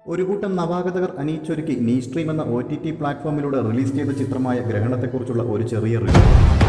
ഒരു കൂട്ടം നവാഗതകർ അണിയിച്ചൊരുക്കി നീ Neestream O T T പ്ലാറ്റ്ഫോമിലൂടെ റിലീസ് ചെയ്ത ചിത്രമായ ഗ്രഹണത്തെക്കുറിച്ചുള്ള ഒരു ചെറിയ റിവ്യൂ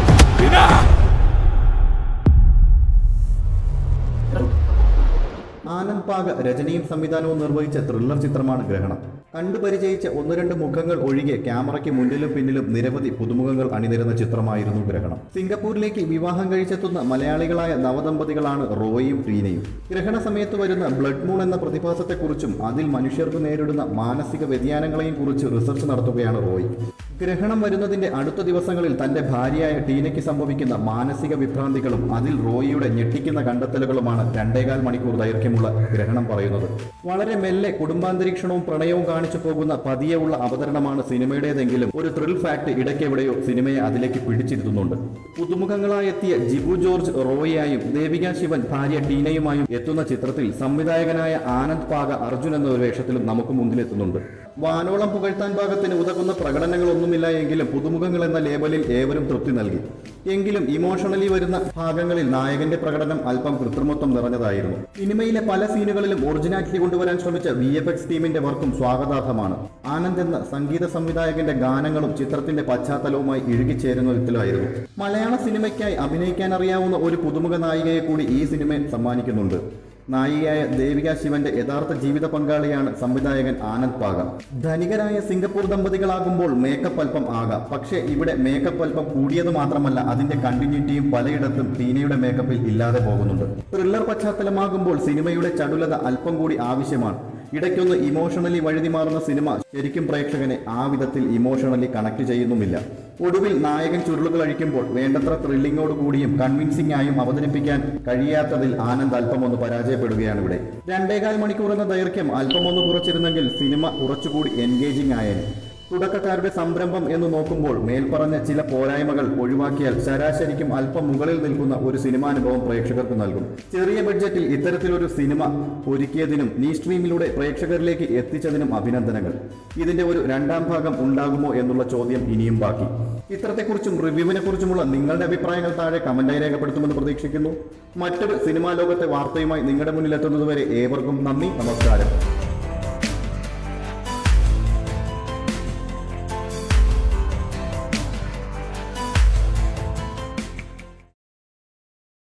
ആനന്ദ് പാക രചനയും സംവിധാനവും നിർവഹിച്ച ത്രില്ലർ ചിത്രമാണ് ഗ്രഹണം കണ്ടു പരിചയിച്ച ഒന്ന് രണ്ട് മുഖങ്ങൾ ഒഴികെ ക്യാമറയ്ക്ക് മുന്നിലും പിന്നിലും നിരവധി പുതുമുഖങ്ങൾ അണിനിരുന്ന ചിത്രമായിരുന്നു ഗ്രഹണം സിംഗപ്പൂരിലേക്ക് വിവാഹം കഴിച്ചെത്തുന്ന മലയാളികളായ നവദമ്പതികളാണ് റോയും ടീനയും ഗ്രഹണ സമയത്ത് വരുന്ന ബ്ലഡ് മൂൺ എന്ന പ്രതിഭാസത്തെക്കുറിച്ചും അതിൽ മനുഷ്യർക്ക് നേരിടുന്ന മാനസിക വ്യതിയാനങ്ങളെയും കുറിച്ച് റിസർച്ച് നടത്തുകയാണ് റോയ് ഗ്രഹണം വരുന്നതിന്റെ അടുത്ത ദിവസങ്ങളിൽ തന്റെ ഭാര്യയായ ടീനയ്ക്ക് സംഭവിക്കുന്ന മാനസിക വിഭ്രാന്തികളും അതിൽ റോയിയുടെ ഞെട്ടിക്കുന്ന കണ്ടെത്തലുകളുമാണ് രണ്ടേകാൽ മണിക്കൂർ ദൈർഘ്യമുള്ള ഗ്രഹണം പറയുന്നത് വളരെ മെല്ലെ കുടുംബാന്തരീക്ഷണവും പ്രണയവും കാണിച്ചു പോകുന്ന പതിയെയുള്ള അവതരണമാണ് സിനിമയുടേതെങ്കിലും ഒരു ത്രിൽ ഫാക്ട് ഇടയ്ക്കെവിടെയോ സിനിമയെ അതിലേക്ക് പിടിച്ചിരുത്തുന്നുണ്ട് പുതുമുഖങ്ങളായെത്തിയ ജിബു ജോർജ് റോയിയായും ദേവിക ശിവൻ ഭാര്യ ടീനയുമായും എത്തുന്ന ചിത്രത്തിൽ സംവിധായകനായ ആനന്ദ് പാക അർജുൻ എന്ന ഒരു വേഷത്തിലും നമുക്ക് മുന്നിലെത്തുന്നുണ്ട് വാനോളം പുകഴ്ത്താൻ പാകത്തിന് ഉതകുന്ന പ്രകടനങ്ങളൊന്നുമില്ല എങ്കിലും പുതുമുഖങ്ങൾ എന്ന ലേബലിൽ ഏവരും തൃപ്തി നൽകി എങ്കിലും ഇമോഷണലി വരുന്ന ഭാഗങ്ങളിൽ നായകന്റെ പ്രകടനം അല്പം കൃത്രിമത്വം നിറഞ്ഞതായിരുന്നു സിനിമയിലെ പല സീനുകളിലും ഒറിജിനാലിറ്റി കൊണ്ടുവരാൻ ശ്രമിച്ച വി എഫ് എക്സ് ടീമിന്റെ വർക്കും സ്വാഗതാർഹമാണ് ആനന്ദ് എന്ന സംഗീത സംവിധായകന്റെ ഗാനങ്ങളും ചിത്രത്തിന്റെ പശ്ചാത്തലവുമായി ഇഴുകിച്ചേരുന്ന വിധത്തിലായിരുന്നു മലയാള സിനിമയ്ക്കായി അഭിനയിക്കാൻ അറിയാവുന്ന ഒരു പുതുമുഖ നായികയെ കൂടി ഈ സിനിമ സമ്മാനിക്കുന്നുണ്ട് നായികയായ ദേവിക ശിവന്റെ യഥാർത്ഥ ജീവിത പങ്കാളിയാണ് സംവിധായകൻ ആനന്ദ് പാക ധനികരായ സിംഗപ്പൂർ ദമ്പതികളാകുമ്പോൾ മേക്കപ്പ് അല്പം ആകാം പക്ഷേ ഇവിടെ മേക്കപ്പ് അല്പം കൂടിയത് മാത്രമല്ല അതിന്റെ കണ്ടിന്യൂറ്റിയും പലയിടത്തും ടീനയുടെ മേക്കപ്പിൽ ഇല്ലാതെ പോകുന്നുണ്ട് ത്രില്ലർ പശ്ചാത്തലമാകുമ്പോൾ സിനിമയുടെ ചടുലത അല്പം കൂടി ആവശ്യമാണ് ഇടയ്ക്കൊന്ന് ഇമോഷണലി വഴുതി മാറുന്ന സിനിമ ശരിക്കും പ്രേക്ഷകനെ ആ വിധത്തിൽ ഇമോഷണലി കണക്ട് ചെയ്യുന്നുമില്ല ഒടുവിൽ നായകൻ ചുരുളുകൾ അഴിക്കുമ്പോൾ വേണ്ടത്ര ത്രില്ലിങ്ങോട് കൂടിയും കൺവിൻസിംഗ് ആയും അവതരിപ്പിക്കാൻ കഴിയാത്തതിൽ ആനന്ദ് അല്പം ഒന്ന് പരാജയപ്പെടുകയാണ് ഇവിടെ രണ്ടേകാൽ മണിക്കൂർ എന്ന ദൈർഘ്യം അല്പം ഒന്ന് കുറച്ചിരുന്നെങ്കിൽ സിനിമ കുറച്ചുകൂടി എൻഗേജിംഗ് ആയേനെ തുടക്കക്കാരുടെ സംരംഭം എന്ന് നോക്കുമ്പോൾ മേൽപ്പറഞ്ഞ ചില പോരായ്മകൾ ഒഴിവാക്കിയാൽ ശരാശരിക്കും അല്പം മുകളിൽ നിൽക്കുന്ന ഒരു സിനിമാനുഭവം പ്രേക്ഷകർക്ക് നൽകും ചെറിയ ബഡ്ജറ്റിൽ ഇത്തരത്തിലൊരു സിനിമ ഒരുക്കിയതിനും നീ സ്ട്രീമിലൂടെ പ്രേക്ഷകരിലേക്ക് എത്തിച്ചതിനും അഭിനന്ദനങ്ങൾ ഇതിന്റെ ഒരു രണ്ടാം ഭാഗം ഉണ്ടാകുമോ എന്നുള്ള ചോദ്യം ഇനിയും ബാക്കി ചിത്രത്തെക്കുറിച്ചും റിവ്യൂവിനെ കുറിച്ചുമുള്ള നിങ്ങളുടെ അഭിപ്രായങ്ങൾ താഴെ കമന്റായി രേഖപ്പെടുത്തുമെന്ന് പ്രതീക്ഷിക്കുന്നു മറ്റൊരു സിനിമാ ലോകത്തെ വാർത്തയുമായി നിങ്ങളുടെ മുന്നിൽ എത്തുന്നതുവരെ ഏവർക്കും നന്ദി നമസ്കാരം